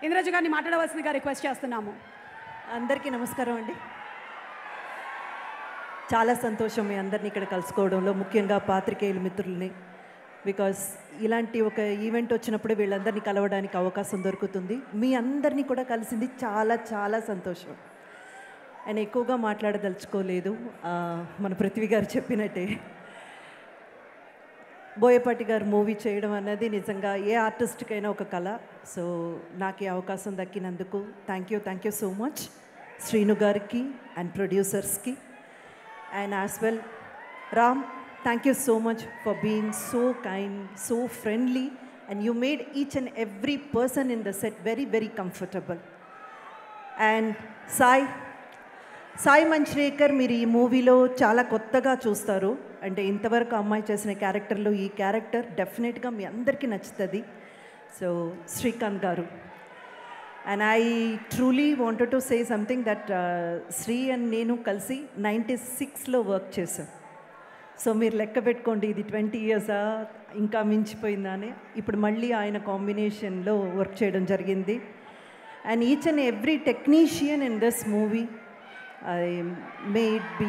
ఇంద్రజ గారిని మాట్లాడవలసిందిగా రిక్వెస్ట్ చేస్తున్నాము అందరికీ నమస్కారం అండి చాలా సంతోషం మీ అందరినీ ఇక్కడ కలుసుకోవడంలో ముఖ్యంగా పాత్రికేయుల మిత్రుల్ని బికాస్ ఇలాంటి ఒక ఈవెంట్ వచ్చినప్పుడు వీళ్ళందరినీ కలవడానికి అవకాశం దొరుకుతుంది మీ అందరినీ కూడా కలిసింది చాలా చాలా సంతోషం ఆయన ఎక్కువగా మాట్లాడదలుచుకోలేదు ఆ, మన పృథ్వీ గారు చెప్పినట్టే బోయపాటి గారు మూవీ చేయడం అన్నది నిజంగా ఏ ఆర్టిస్ట్కైనా ఒక కళ సో నాకు ఈ అవకాశం దక్కినందుకు thank you thank you so much Srinu గారికి అండ్ ప్రొడ్యూసర్స్కి and as well Ram thank you so much for being so kind so friendly and you made each and every person in the set very very comfortable and Sai Sai Manjrekar మీరు ఈ మూవీలో చాలా కొత్తగా చూస్తారు అంటే ఇంతవరకు అమ్మాయి చేసిన క్యారెక్టర్లో ఈ క్యారెక్టర్ డెఫినెట్గా మీ అందరికీ నచ్చుతుంది సో శ్రీకాంత్ గారు and I truly wanted to say something that Sri and నేను కలిసి నైంటీ సిక్స్లో వర్క్ చేశాం సో మీరు లెక్క పెట్టుకోండి ఇది ట్వంటీ ఇయర్సా ఇంకా మించిపోయిందా అని ఇప్పుడు మళ్ళీ ఆయన కాంబినేషన్లో వర్క్ చేయడం జరిగింది and each and every technician in this movie I may it be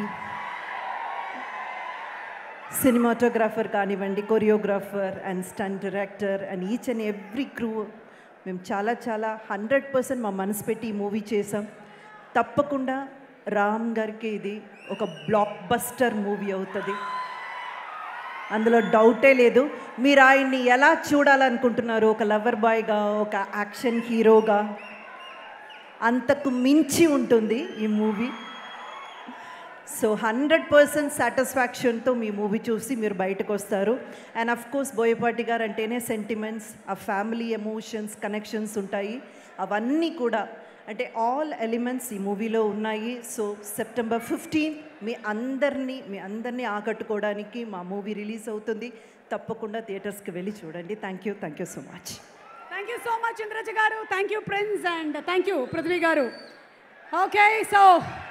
cinematographer కానివ్వండి choreographer and stunt director and each and every crew మేము చాలా చాలా హండ్రెడ్ పర్సెంట్ మా మనసు పెట్టి ఈ మూవీ చేసాం తప్పకుండా రామ్ గారికి ఇది ఒక బ్లాక్ బస్టర్ మూవీ అవుతుంది అందులో డౌటే లేదు మీరు ఆయన్ని ఎలా చూడాలనుకుంటున్నారు ఒక లవర్ బాయ్గా ఒక యాక్షన్ హీరోగా అంతకు మించి ఉంటుంది ఈ మూవీ సో హండ్రెడ్ పర్సెంట్ సాటిస్ఫాక్షన్తో మీ మూవీ చూసి మీరు బయటకు వస్తారు అండ్ అఫ్ కోర్స్ బోయపాటి గారు అంటేనే సెంటిమెంట్స్ ఆ ఫ్యామిలీ ఎమోషన్స్ కనెక్షన్స్ ఉంటాయి అవన్నీ కూడా అంటే ఆల్ ఎలిమెంట్స్ ఈ మూవీలో ఉన్నాయి సో సెప్టెంబర్ ఫిఫ్టీన్ మీ అందరినీ మీ అందరినీ ఆకట్టుకోవడానికి మా మూవీ రిలీజ్ అవుతుంది తప్పకుండా థియేటర్స్కి వెళ్ళి చూడండి thank you thank you so much thank you so much Indraja గారు thank you Prince and thank you Prithvi గారు ఓకే సో